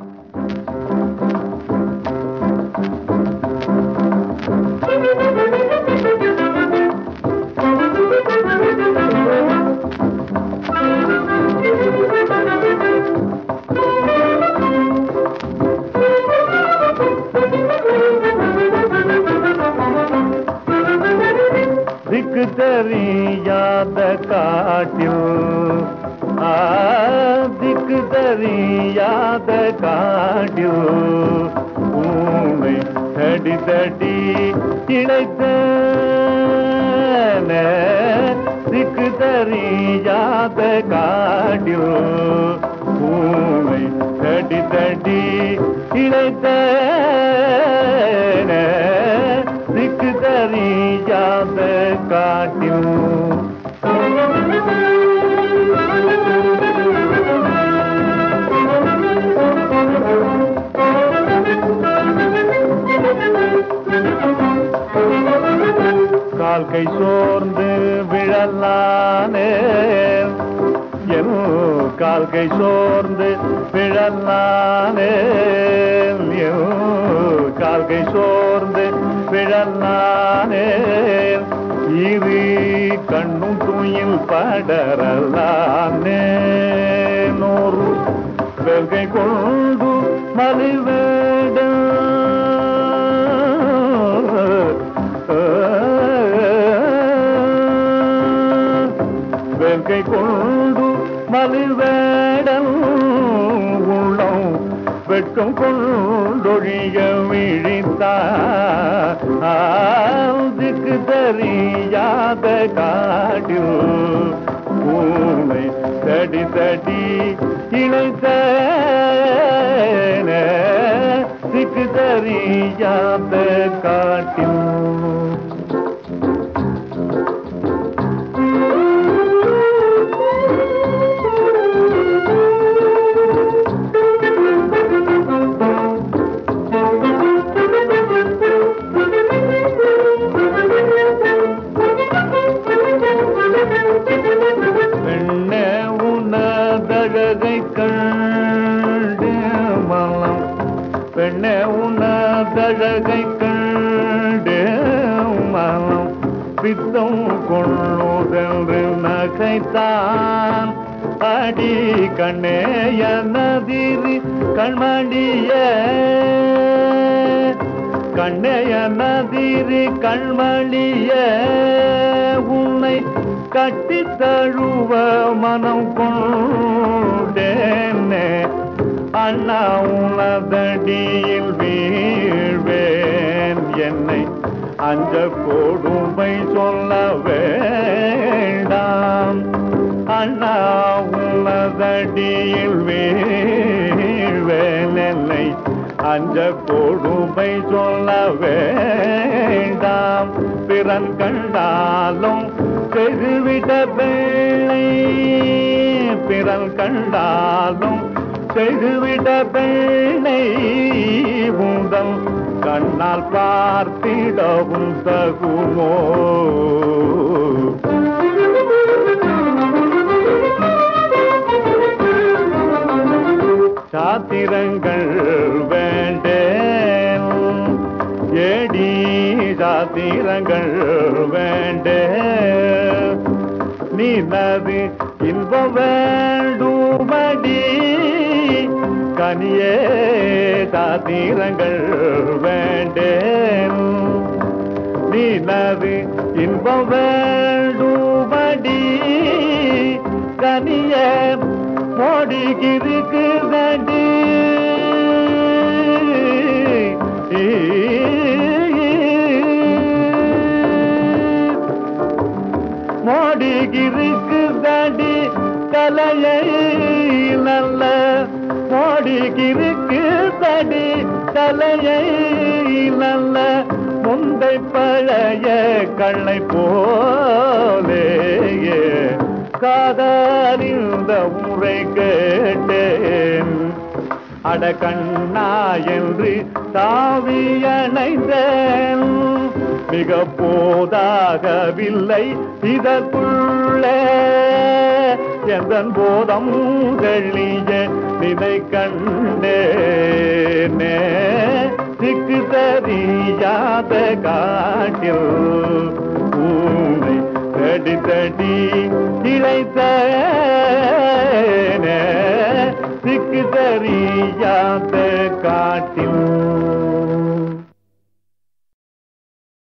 திக்கு தெரியாத காட்டில் ஆ, திக்கு தெரியாத காட்டில் ஊமை தடி தடி இழைத்த திக்கு தெரியாத காட்டில் ஊமை தடி தடி இழைத்த திக்கு தெரியாத காட்டில் கால் கை சோர்ந்து விழலானே என் கால் கை சோர்ந்து விழலானே என் கால் கை சோர்ந்து விழலானே இரு கண்ணும் துயில் படரலானே நூறு வெல்கை கொண்டு மலிவேட வெல்கை கொண்டு மலிவேடம் உள்ளம் வெட்கம் கொண்டொழிய விழித்தாக்கு தெரியாத காடில் பூனை தடி தடி இழைத்த திக்கு தெரியாத காட்டில் பெண்ணே உனதழகை கண்டு மலம் பெண்ணே உனதழகை கண்டு மலம் பித்தம் கொள்ளுதென்று நகைத்தான் அடி கண்ணேய நதிரி கண்மணிய கண்ணைய நதிரி கண்மணிய உன்னை கட்டி தழுவ மனம் கொண்டேனே அண்ணா உனதடியில் வீழ்வேன் என்னை அஞ்ச கொடுமை சொல்ல வேண்டாம் அண்ணா உனதடியில் வீழ்வேன் என்னை அஞ்ச கொடுமை சொல்ல வேண்டாம் பிறன் கண்டாலும் செய்துவிட பிள்ளை பிறன் கண்டாலும் செய்துவிட பிள்ளை உந்தல் கண்ணால் பார்த்திடவும் தகுமோ சாத்திரங்கள் வேண்டேன் ஏடி சாத்திரங்கள் வேண்டே நீ நது இன்பம் வேண்டுமடி கனியே சாத்திரங்கள் வேண்டேன் நீ நது இன்பம் வேண்டுமடி கனிய மோடிகிருக்கு வேண்டி மோடிகிருக்கு வேண்டி கலையை நல்ல மோடிகிருக்கு தடி தலையை நல்ல முந்தை பழைய கள்ளை போலேயே காதலிந்த உரை கேட்டேன் அட கண்ணா என்று தாவி அணைந்தேன் மிக போதாகவில்லை இதற்குள்ளே எந்தன் போதம் தெளிய நினை கண்டேன் பறந்த காட்டில் பூனை தடி தடி இழைத்த சிக்கு தெரியாத